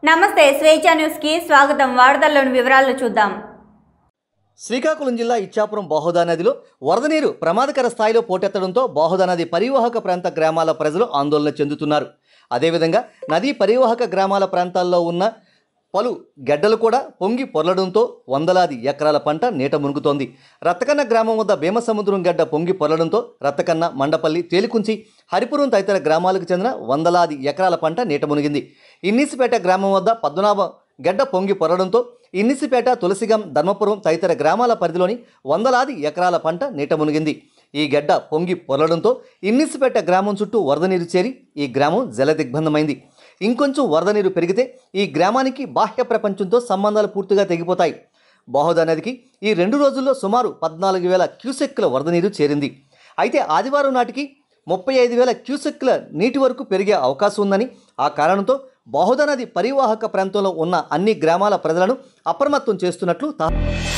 నమస్తే స్వేచ్ఛ న్యూస్కి స్వాగతం వార్తల్లోని వివరాలు చూద్దాం శ్రీకాకుళం జిల్లా ఇచ్చాపురం బాహుదా నదిలో వరద నీరు ప్రమాదకర స్థాయిలో పోటెత్తడంతో బాహుదా నది పరివాహక ప్రాంత గ్రామాల ప్రజలు ఆందోళన చెందుతున్నారు అదేవిధంగా నదీ పరివాహక గ్రామాల ప్రాంతాల్లో ఉన్న పలు గెడ్డలు కూడా పొంగి పొర్లడంతో వందలాది ఎకరాల పంట నీట మునుగుతోంది రత్తకన్న గ్రామం వద్ద భీమసముద్రం గడ్డ పొంగి పొర్లడంతో రత్తకన్న మండపల్లి తేలికుంచి హరిపురం తదితర గ్రామాలకు చెందిన వందలాది ఎకరాల పంట నీట మునిగింది ఇన్నిసిపేట గ్రామం వద్ద పద్మనాభ గడ్డ పొంగి పొరడంతో ఇన్నిసిపేట తులసిగం ధర్మపురం తదితర గ్రామాల పరిధిలోని వందలాది ఎకరాల పంట నీట మునిగింది ఈ గడ్డ పొంగి పొరడంతో ఇన్నిసిపేట గ్రామం చుట్టూ వరద నీరు చేరి ఈ గ్రామం జలదిగ్బంధమైంది ఇంకొంచెం వరద నీరు పెరిగితే ఈ గ్రామానికి బాహ్య ప్రపంచంతో సంబంధాలు పూర్తిగా తెగిపోతాయి బాహుదా నదికి ఈ రెండు రోజుల్లో సుమారు పద్నాలుగు వేల క్యూసెక్కుల వరద నీరు చేరింది అయితే ఆదివారం నాటికి ముప్పై ఐదు వేల క్యూసెక్కుల నీటి వరకు పెరిగే అవకాశం ఉందని ఆ కారణంతో బాహుదా నది పరివాహక ప్రాంతంలో ఉన్న అన్ని గ్రామాల ప్రజలను అప్రమత్తం చేస్తున్నట్లు తా